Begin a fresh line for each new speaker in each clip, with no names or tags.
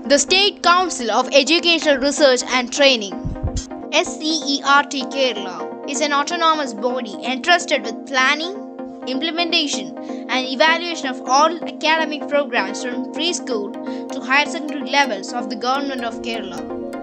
The State Council of Educational Research and Training, SCERT Kerala, is an autonomous body entrusted with planning, implementation, and evaluation of all academic programs from preschool to higher secondary levels of the Government of Kerala.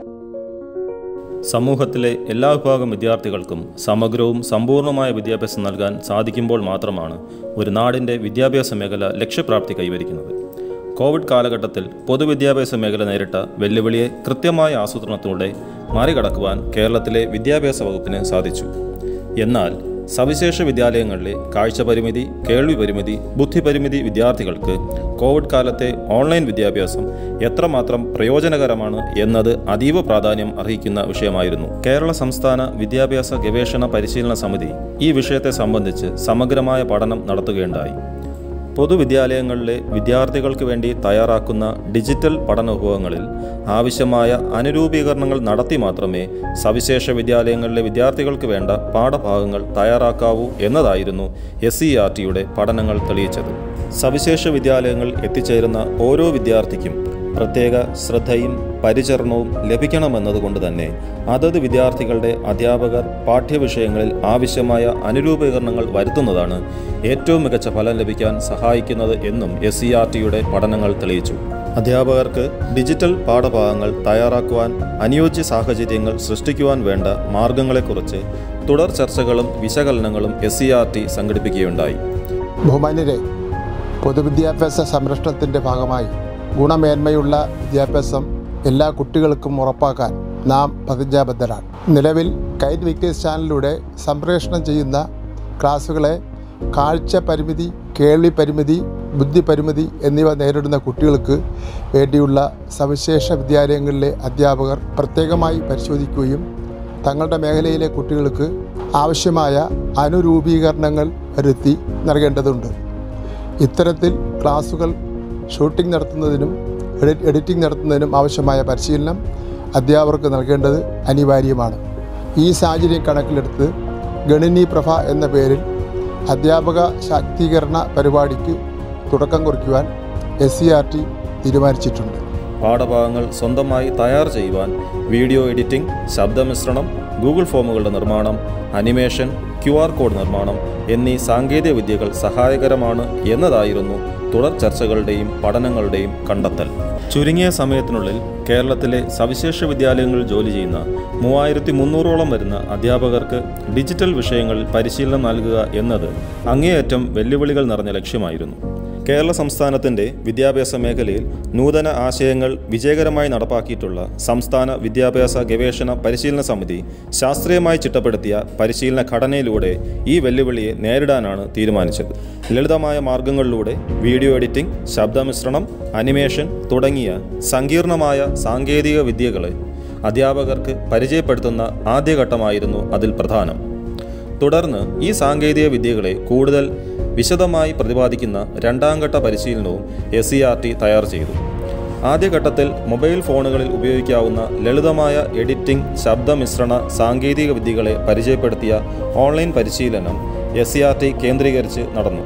സമൂഹത്തിലെ എല്ലാ വിഭാഗം വിദ്യാർത്ഥികൾക്കും സമഗ്രവും സമ്പൂർണ്ണമായ വിദ്യാഭ്യാസം നൽകാൻ സാധിക്കുമ്പോൾ മാത്രമാണ് ഒരു നാടിൻ്റെ വിദ്യാഭ്യാസ മേഖല ലക്ഷ്യപ്രാപ്തി കൈവരിക്കുന്നത് കോവിഡ് കാലഘട്ടത്തിൽ പൊതുവിദ്യാഭ്യാസ മേഖല നേരിട്ട വെല്ലുവിളിയെ കൃത്യമായ ആസൂത്രണത്തിലൂടെ മറികടക്കുവാൻ കേരളത്തിലെ വിദ്യാഭ്യാസ വകുപ്പിന് സാധിച്ചു എന്നാൽ സവിശേഷ വിദ്യാലയങ്ങളിലെ കാഴ്ച പരിമിതി കേൾവി പരിമിതി ബുദ്ധിപരിമിതി വിദ്യാർത്ഥികൾക്ക് കോവിഡ് കാലത്തെ ഓൺലൈൻ വിദ്യാഭ്യാസം എത്രമാത്രം പ്രയോജനകരമാണ് എന്നത് അതീവ പ്രാധാന്യം അർഹിക്കുന്ന വിഷയമായിരുന്നു കേരള സംസ്ഥാന വിദ്യാഭ്യാസ ഗവേഷണ പരിശീലന സമിതി ഈ വിഷയത്തെ സംബന്ധിച്ച് സമഗ്രമായ പഠനം നടത്തുകയുണ്ടായി പൊതുവിദ്യാലയങ്ങളിലെ വിദ്യാർത്ഥികൾക്ക് വേണ്ടി തയ്യാറാക്കുന്ന ഡിജിറ്റൽ പഠനോപകരണങ്ങളിൽ ആവശ്യമായ അനുരൂപീകരണങ്ങൾ നടത്തി മാത്രമേ സവിശേഷ വിദ്യാലയങ്ങളിലെ വിദ്യാർത്ഥികൾക്ക് വേണ്ട പാഠഭാഗങ്ങൾ തയ്യാറാക്കാവൂ എന്നതായിരുന്നു എസ് സി ആർ ടിയുടെ പഠനങ്ങൾ തെളിയിച്ചത് സവിശേഷ വിദ്യാലയങ്ങൾ എത്തിച്ചേരുന്ന ഓരോ വിദ്യാർത്ഥിക്കും പ്രത്യേക ശ്രദ്ധയും പരിചരണവും ലഭിക്കണമെന്നതുകൊണ്ട് തന്നെ അതത് വിദ്യാർത്ഥികളുടെ അധ്യാപകർ പാഠ്യവിഷയങ്ങളിൽ ആവശ്യമായ അനുരൂപീകരണങ്ങൾ വരുത്തുന്നതാണ് ഏറ്റവും മികച്ച ഫലം ലഭിക്കാൻ സഹായിക്കുന്നത് എന്നും എസ് സി ആർ ടിയുടെ പഠനങ്ങൾ തെളിയിച്ചു അധ്യാപകർക്ക് ഡിജിറ്റൽ പാഠഭാഗങ്ങൾ തയ്യാറാക്കുവാൻ അനുയോജ്യ സാഹചര്യങ്ങൾ സൃഷ്ടിക്കുവാൻ വേണ്ട മാർഗങ്ങളെക്കുറിച്ച് തുടർ ചർച്ചകളും വിശകലനങ്ങളും എസ് സി ആർ ടി സംഘടിപ്പിക്കുകയുണ്ടായി
ബഹുമാന്യരെ പൊതുവിദ്യാഭ്യാസ സംരക്ഷണത്തിൻ്റെ ഭാഗമായി ഗുണമേന്മയുള്ള വിദ്യാഭ്യാസം എല്ലാ കുട്ടികൾക്കും ഉറപ്പാക്കാൻ നാം പ്രതിജ്ഞാബദ്ധരാണ് നിലവിൽ കൈറ്റ് വിക്ടേഴ്സ് ചാനലിലൂടെ സംപ്രേഷണം ചെയ്യുന്ന ക്ലാസ്സുകളെ കാഴ്ച പരിമിതി കേൾവി പരിമിതി ബുദ്ധി പരിമിതി എന്നിവ നേരിടുന്ന കുട്ടികൾക്ക് വേണ്ടിയുള്ള സവിശേഷ വിദ്യാലയങ്ങളിലെ അധ്യാപകർ പ്രത്യേകമായി പരിശോധിക്കുകയും തങ്ങളുടെ മേഖലയിലെ കുട്ടികൾക്ക് ആവശ്യമായ അനുരൂപീകരണങ്ങൾ വരുത്തി നൽകേണ്ടതുണ്ട് ഇത്തരത്തിൽ ക്ലാസുകൾ ഷൂട്ടിംഗ് നടത്തുന്നതിനും എഡി എഡിറ്റിംഗ് നടത്തുന്നതിനും ആവശ്യമായ പരിശീലനം അധ്യാപകർക്ക് നൽകേണ്ടത് അനിവാര്യമാണ് ഈ സാഹചര്യം കണക്കിലെടുത്ത് ഗണിനി പ്രഭ എന്ന പേരിൽ അധ്യാപക ശാക്തീകരണ പരിപാടിക്ക് തുടക്കം കുറിക്കുവാൻ എസ് സി ആർ ടി തീരുമാനിച്ചിട്ടുണ്ട്
പാഠഭാഗങ്ങൾ സ്വന്തമായി തയ്യാർ ചെയ്യുവാൻ വീഡിയോ എഡിറ്റിംഗ് ശബ്ദമിശ്രണം ഗൂഗിൾ ഫോമുകളുടെ നിർമ്മാണം അനിമേഷൻ ക്യു ആർ കോഡ് നിർമ്മാണം എന്നീ സാങ്കേതിക വിദ്യകൾ സഹായകരമാണ് എന്നതായിരുന്നു തുടർ ചർച്ചകളുടെയും പഠനങ്ങളുടെയും കണ്ടെത്തൽ ചുരുങ്ങിയ സമയത്തിനുള്ളിൽ കേരളത്തിലെ സവിശേഷ വിദ്യാലയങ്ങളിൽ ജോലി ചെയ്യുന്ന മൂവായിരത്തി മുന്നൂറോളം വരുന്ന അധ്യാപകർക്ക് ഡിജിറ്റൽ വിഷയങ്ങളിൽ പരിശീലനം നൽകുക എന്നത് അങ്ങേയറ്റം വെല്ലുവിളികൾ നിറഞ്ഞ ലക്ഷ്യമായിരുന്നു കേരള സംസ്ഥാനത്തിൻ്റെ വിദ്യാഭ്യാസ മേഖലയിൽ നൂതന ആശയങ്ങൾ വിജയകരമായി നടപ്പാക്കിയിട്ടുള്ള സംസ്ഥാന വിദ്യാഭ്യാസ ഗവേഷണ പരിശീലന സമിതി ശാസ്ത്രീയമായി ചിട്ടപ്പെടുത്തിയ പരിശീലന ഘടനയിലൂടെ ഈ വെല്ലുവിളിയെ നേരിടാനാണ് തീരുമാനിച്ചത് ലളിതമായ മാർഗങ്ങളിലൂടെ വീഡിയോ എഡിറ്റിംഗ് ശബ്ദമിശ്രണം അനിമേഷൻ തുടങ്ങിയ സങ്കീർണമായ സാങ്കേതിക വിദ്യകളെ അധ്യാപകർക്ക് പരിചയപ്പെടുത്തുന്ന ആദ്യഘട്ടമായിരുന്നു അതിൽ പ്രധാനം തുടർന്ന് ഈ സാങ്കേതിക വിദ്യകളെ കൂടുതൽ വിശദമായി പ്രതിപാദിക്കുന്ന രണ്ടാം ഘട്ട പരിശീലനവും എസ് സി ആർ ടി തയ്യാർ ചെയ്തു ആദ്യഘട്ടത്തിൽ മൊബൈൽ ഫോണുകളിൽ ഉപയോഗിക്കാവുന്ന ലളിതമായ എഡിറ്റിംഗ് ശബ്ദമിശ്രണ സാങ്കേതിക വിദ്യകളെ പരിചയപ്പെടുത്തിയ ഓൺലൈൻ പരിശീലനം എസ് സി ആർ ടി കേന്ദ്രീകരിച്ച് നടന്നു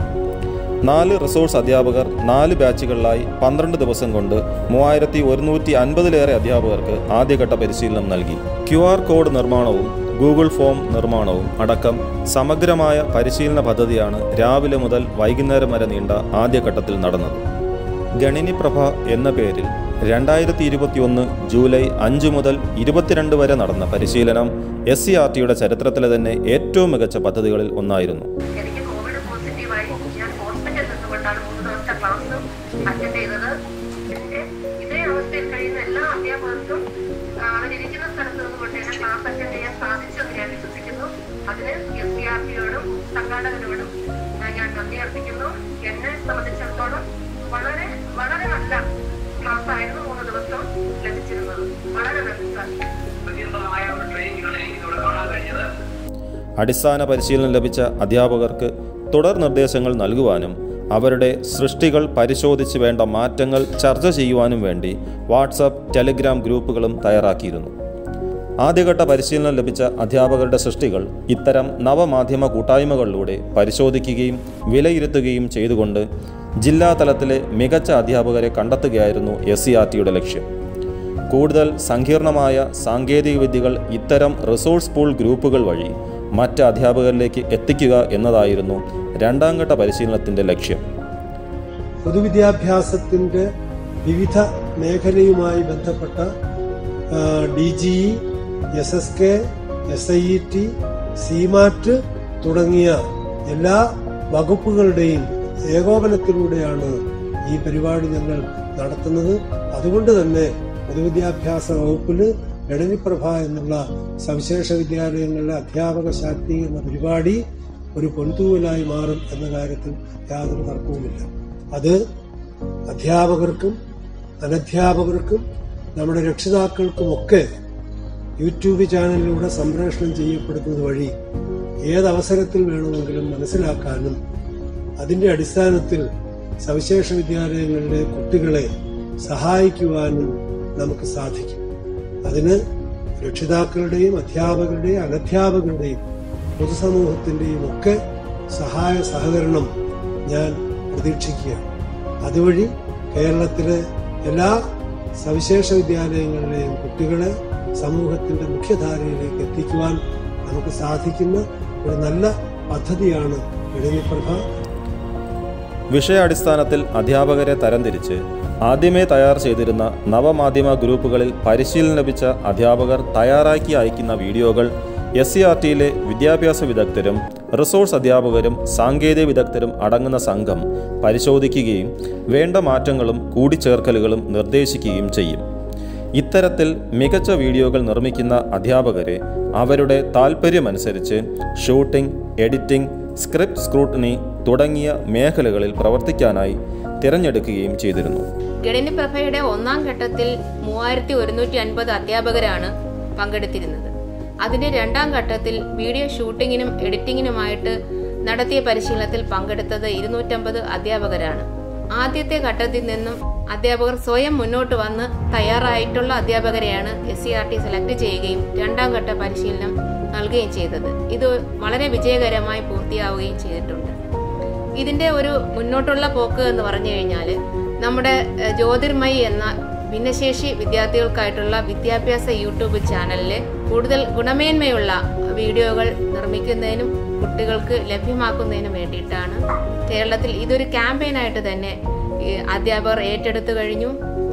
നാല് റിസോഴ്സ് അധ്യാപകർ നാല് ബാച്ചുകളിലായി പന്ത്രണ്ട് ദിവസം കൊണ്ട് മൂവായിരത്തി ഒരുന്നൂറ്റി അൻപതിലേറെ അധ്യാപകർക്ക് ആദ്യഘട്ട പരിശീലനം നൽകി ക്യു ആർ കോഡ് നിർമ്മാണവും ഗൂഗിൾ ഫോം നിർമ്മാണവും അടക്കം സമഗ്രമായ പരിശീലന പദ്ധതിയാണ് രാവിലെ മുതൽ വൈകുന്നേരം വരെ നീണ്ട ആദ്യഘട്ടത്തിൽ നടന്നത് ഗണിനി പ്രഭ എന്ന പേരിൽ രണ്ടായിരത്തി ഇരുപത്തിയൊന്ന് ജൂലൈ അഞ്ച് മുതൽ ഇരുപത്തിരണ്ട് വരെ നടന്ന പരിശീലനം എസ് സി ആർ ടിയുടെ ചരിത്രത്തിലെ തന്നെ ഏറ്റവും മികച്ച പദ്ധതികളിൽ ഒന്നായിരുന്നു
എനിക്ക് കോവിഡ് പോസിറ്റീവായി ഞാൻ ഹോസ്പിറ്റലിൽ നിന്നുകൊണ്ടാണ് മൂന്ന് ദിവസത്തെ ക്ലാസ് അറ്റൻഡ് ചെയ്തത് എന്റെ ഇതേ അവസ്ഥയിൽ കഴിയുന്ന എല്ലാ അധ്യാപകർക്കും ആ, അവരിയ്ക്കുന്ന സ്ഥലത്ത് നിന്നുകൊണ്ട് തന്നെ ക്ലാസ് അറ്റൻഡ് ചെയ്യാൻ സാധിച്ചെന്ന് ഞാൻ വിശ്വസിക്കുന്നു അതിന് എസ് സി ആർ ടിയോടും സംഘാടകരോടും ആ, ഞാൻ നന്ദി അർപ്പിക്കുന്നു എന്നെ സംബന്ധിച്ചിടത്തോളം വളരെ വളരെ നല്ല ക്ലാസ് ആയിരുന്നു മൂന്ന് ദിവസം ലഭിച്ചിരുന്നത് വളരെ നന്ദി സാർ
വ്യത്യസ്തമായ ഒരു ട്രെയിനിങ്ങാണ് എനിക്ക് ഇവിടെ കാണാൻ കഴിഞ്ഞത്
അടിസ്ഥാന പരിശീലനം ലഭിച്ച അധ്യാപകർക്ക് തുടർ നിർദ്ദേശങ്ങൾ നൽകുവാനും അവരുടെ സൃഷ്ടികൾ പരിശോധിച്ച് വേണ്ട മാറ്റങ്ങൾ ചർച്ച ചെയ്യുവാനും വേണ്ടി വാട്സപ്പ് ടെലിഗ്രാം ഗ്രൂപ്പുകളും തയ്യാറാക്കിയിരുന്നു ആദ്യഘട്ട പരിശീലനം ലഭിച്ച അധ്യാപകരുടെ സൃഷ്ടികൾ ഇത്തരം നവമാധ്യമ കൂട്ടായ്മകളിലൂടെ പരിശോധിക്കുകയും വിലയിരുത്തുകയും ചെയ്തുകൊണ്ട് ജില്ലാ തലത്തിലെ മികച്ച അധ്യാപകരെ കണ്ടെത്തുകയായിരുന്നു എസ് സി ആർ ടിയുടെ ലക്ഷ്യം കൂടുതൽ സങ്കീർണമായ സാങ്കേതിക വിദ്യകൾ ഇത്തരം റിസോഴ്സ് പൂൾ ഗ്രൂപ്പുകൾ വഴി മറ്റ് അധ്യാപകരിലേക്ക് എത്തിക്കുക എന്നതായിരുന്നു രണ്ടാം ഘട്ട പരിശീലനത്തിൻ്റെ ലക്ഷ്യം
പൊതുവിദ്യാഭ്യാസത്തിന്റെ വിവിധ മേഖലയുമായി ബന്ധപ്പെട്ട D G E S S K S I E T SIEMAT തുടങ്ങിയ എല്ലാ വകുപ്പുകളുടെയും ഏകോപനത്തിലൂടെയാണ് ഈ പരിപാടി ഞങ്ങൾ നടത്തുന്നത് അതുകൊണ്ട് തന്നെ പൊതുവിദ്യാഭ്യാസ വകുപ്പില് എടനിപ്രഭ എന്നുള്ള സവിശേഷ വിദ്യാലയങ്ങളിലെ അധ്യാപക ശാക്തീകരണ പരിപാടി ഒരു പൊൻതൂവലായി മാറും എന്ന കാര്യത്തിൽ യാതൊരു തർക്കവുമില്ല അത് അധ്യാപകർക്കും അനധ്യാപകർക്കും നമ്മുടെ രക്ഷിതാക്കൾക്കുമൊക്കെ യൂട്യൂബ് ചാനലിലൂടെ സംപ്രേഷണം ചെയ്യപ്പെടുന്നത് വഴി ഏതവസരത്തിൽ വേണമെങ്കിലും മനസ്സിലാക്കാനും അതിന്റെ അടിസ്ഥാനത്തിൽ സവിശേഷ വിദ്യാലയങ്ങളിലെ കുട്ടികളെ സഹായിക്കുവാനും നമുക്ക് സാധിക്കും അതിന് രക്ഷിതാക്കളുടെയും അധ്യാപകരുടെയും അനധ്യാപകരുടെയും പൊതുസമൂഹത്തിന്റെയും ഒക്കെ സഹായ സഹകരണം ഞാൻ പ്രതീക്ഷിക്കുകയാണ് അതുവഴി കേരളത്തിലെ എല്ലാ സവിശേഷ വിദ്യാലയങ്ങളിലെയും കുട്ടികളെ സമൂഹത്തിന്റെ മുഖ്യധാരയിലേക്ക് എത്തിക്കുവാൻ നമുക്ക് സാധിക്കുന്ന ഒരു നല്ല പദ്ധതിയാണ് ഇടനിപ്രഭ
വിഷയാടിസ്ഥാനത്തിൽ അധ്യാപകരെ തരംതിരിച്ച് ആദ്യമേ തയ്യാർ ചെയ്തിരുന്ന നവമാധ്യമ ഗ്രൂപ്പുകളിൽ പരിശീലനം ലഭിച്ച അധ്യാപകർ തയ്യാറാക്കി അയക്കുന്ന വീഡിയോകൾ എസ് സി ആർ ടിയിലെ വിദ്യാഭ്യാസ വിദഗ്ധരും റിസോഴ്സ് അധ്യാപകരും സാങ്കേതിക വിദഗ്ധരും അടങ്ങുന്ന സംഘം പരിശോധിക്കുകയും വേണ്ട മാറ്റങ്ങളും കൂടിച്ചേർക്കലുകളും നിർദ്ദേശിക്കുകയും ചെയ്യും ഇത്തരത്തിൽ മികച്ച വീഡിയോകൾ നിർമ്മിക്കുന്ന അധ്യാപകരെ അവരുടെ താൽപ്പര്യമനുസരിച്ച് ഷൂട്ടിംഗ് എഡിറ്റിംഗ് സ്ക്രിപ്റ്റ് സ്ക്രൂട്ടനി തുടങ്ങിയ മേഖലകളിൽ പ്രവർത്തിക്കാനായി തിരഞ്ഞെടുക്കുകയും ചെയ്തിരുന്നു
ഗണിതപ്രഭയുടെ ഒന്നാം ഘട്ടത്തിൽ മൂവായിരത്തി ഒരുന്നൂറ്റി അൻപത് അധ്യാപകരാണ് പങ്കെടുത്തിരുന്നത് അതിന്റെ രണ്ടാം ഘട്ടത്തിൽ വീഡിയോ ഷൂട്ടിങ്ങിനും എഡിറ്റിങ്ങിനുമായിട്ട് നടത്തിയ പരിശീലനത്തിൽ പങ്കെടുത്തത് ഇരുന്നൂറ്റമ്പത് അധ്യാപകരാണ് ആദ്യത്തെ ഘട്ടത്തിൽ നിന്നും അധ്യാപകർ സ്വയം മുന്നോട്ട് വന്ന് തയ്യാറായിട്ടുള്ള അധ്യാപകരെയാണ് S C R T select ചെയ്യുകയും രണ്ടാം ഘട്ട പരിശീലനം നൽകുകയും ചെയ്തത് ഇത് വളരെ വിജയകരമായി പൂർത്തിയാവുകയും ചെയ്തിട്ടുണ്ട് ഇതിന്റെ ഒരു മുന്നോട്ടുള്ള പോക്ക് എന്ന് പറഞ്ഞു കഴിഞ്ഞാൽ നമ്മുടെ ഏഹ്, ജ്യോതിർമയി എന്ന ഭിന്നശേഷി വിദ്യാർത്ഥികൾക്കായിട്ടുള്ള വിദ്യാഭ്യാസ യൂട്യൂബ് ചാനലിൽ കൂടുതൽ ഗുണമേന്മയുള്ള വീഡിയോകൾ നിർമ്മിക്കുന്നതിനും കുട്ടികൾക്ക് ലഭ്യമാക്കുന്നതിനും വേണ്ടിയിട്ടാണ് കേരളത്തിൽ ഇതൊരു ക്യാമ്പയിനായിട്ട് തന്നെ ഈ അധ്യാപകർ ഏറ്റെടുത്തു കഴിഞ്ഞു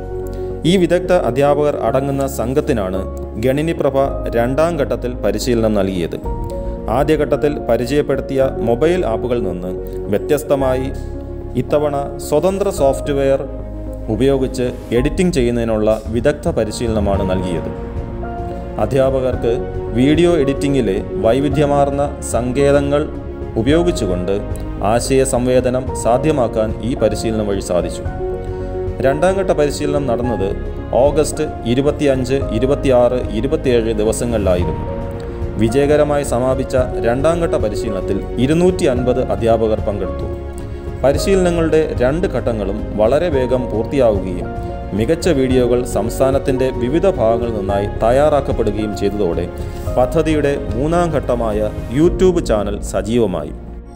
ഈ വിദഗ്ധ അധ്യാപകർ അടങ്ങുന്ന സംഘത്തിനാണ് ഗണിനിപ്രഭ രണ്ടാം ഘട്ടത്തിൽ പരിശീലനം നൽകിയത് ആദ്യഘട്ടത്തിൽ പരിചയപ്പെടുത്തിയ മൊബൈൽ ആപ്പുകളിൽ നിന്ന് വ്യത്യസ്തമായി ഇത്തവണ സ്വതന്ത്ര സോഫ്റ്റ്വെയർ ഉപയോഗിച്ച് എഡിറ്റിംഗ് ചെയ്യുന്നതിനുള്ള വിദഗ്ധ പരിശീലനമാണ് നൽകിയത് അധ്യാപകർക്ക് വീഡിയോ എഡിറ്റിംഗിലെ വൈവിധ്യമാർന്ന സങ്കേതങ്ങൾ ഉപയോഗിച്ചുകൊണ്ട് ആശയ സംവേദനം സാധ്യമാക്കാൻ ഈ പരിശീലനം വഴി സാധിച്ചു രണ്ടാം ഘട്ട പരിശീലനം നടന്നത് ഓഗസ്റ്റ് ഇരുപത്തിയഞ്ച് ഇരുപത്തിയാറ് ഇരുപത്തിയേഴ് ദിവസങ്ങളിലായിരുന്നു വിജയകരമായി സമാപിച്ച രണ്ടാം ഘട്ട പരിശീലനത്തിൽ ഇരുന്നൂറ്റി അൻപത് അധ്യാപകർ പങ്കെടുത്തു പരിശീലനങ്ങളുടെ രണ്ട് ഘട്ടങ്ങളും വളരെ വേഗം പൂർത്തിയാവുകയും മികച്ച വീഡിയോകൾ സംസ്ഥാനത്തിൻ്റെ വിവിധ ഭാഗങ്ങളിൽ നിന്നായി തയ്യാറാക്കപ്പെടുകയും ചെയ്തതോടെ പദ്ധതിയുടെ മൂന്നാം ഘട്ടമായ യൂട്യൂബ് ചാനൽ സജീവമായി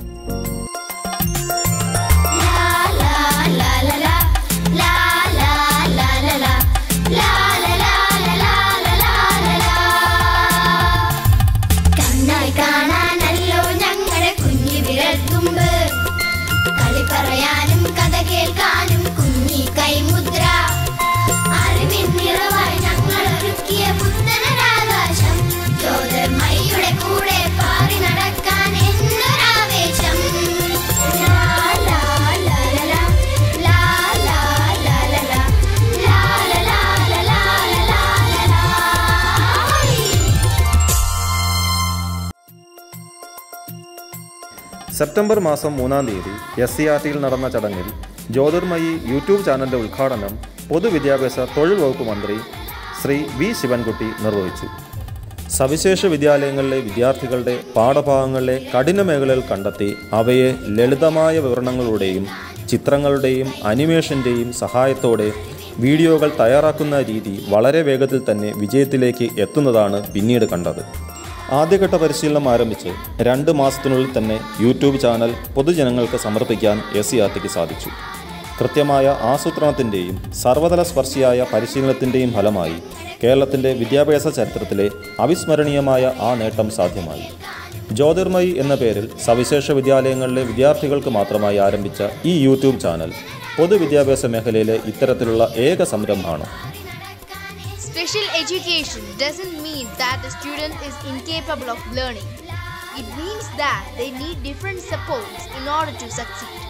കണ്ണായി കാണാനല്ലോ ഞങ്ങളുടെ കുഞ്ഞു വിരൽത്തുമ്പ് കളി പറയാനും കഥ കേൾക്കാനും കുഞ്ഞി കൈമുദ്ര അറിവിൻ നിറവായി ഞങ്ങൾ ഒരുക്കിയ പുത്തനരാകാശം ജ്യോതിർമയുടെ കൂടെ പാറി നടക്കാൻ എന്നൊരാവേശം ലാ, ലാ, ലാ, ലാ, ലാ, ലാ, ലാ, ലാ, ലാ, ലാ, ലാ, ലാ, ലാ, ലാ, ലാ, ലാ, ലാ, ലാ.
സെപ്റ്റംബർ മാസം മൂന്നാം തീയതി എസ് സി ആർ ടിയിൽ നടന്ന ചടങ്ങിൽ ജ്യോതിർമയി യൂട്യൂബ് ചാനലിൻ്റെ ഉദ്ഘാടനം പൊതുവിദ്യാഭ്യാസ തൊഴിൽ വകുപ്പ് മന്ത്രി ശ്രീ വി ശിവൻകുട്ടി നിർവഹിച്ചു സവിശേഷ വിദ്യാലയങ്ങളിലെ വിദ്യാർത്ഥികളുടെ പാഠഭാഗങ്ങളിലെ കഠിന മേഖലകൾ കണ്ടെത്തി അവയെ ലളിതമായ വിവരണങ്ങളുടെയും ചിത്രങ്ങളുടെയും അനിമേഷൻ്റെയും സഹായത്തോടെ വീഡിയോകൾ തയ്യാറാക്കുന്ന രീതി വളരെ വേഗത്തിൽ തന്നെ വിജയത്തിലേക്ക് എത്തുന്നതാണ് പിന്നീട് കണ്ടത് ആദ്യഘട്ട പരിശീലനം ആരംഭിച്ച് രണ്ട് മാസത്തിനുള്ളിൽ തന്നെ യൂട്യൂബ് ചാനൽ പൊതുജനങ്ങൾക്ക് സമർപ്പിക്കാൻ എസ് സി ആർ ടിക്ക് സാധിച്ചു കൃത്യമായ ആസൂത്രണത്തിൻ്റെയും സർവതല സ്പർശിയായ പരിശീലനത്തിൻ്റെയും ഫലമായി കേരളത്തിൻ്റെ വിദ്യാഭ്യാസ ചരിത്രത്തിലെ അവിസ്മരണീയമായ ആ നേട്ടം സാധ്യമായി ജ്യോതിർമയി എന്ന പേരിൽ സവിശേഷ വിദ്യാലയങ്ങളിലെ വിദ്യാർത്ഥികൾക്ക് മാത്രമായി ആരംഭിച്ച ഈ യൂട്യൂബ് ചാനൽ പൊതുവിദ്യാഭ്യാസ മേഖലയിലെ ഇത്തരത്തിലുള്ള ഏക സംരംഭമാണ്
Special education doesn't mean that the student is incapable of learning. It means that they need different supports in order to succeed.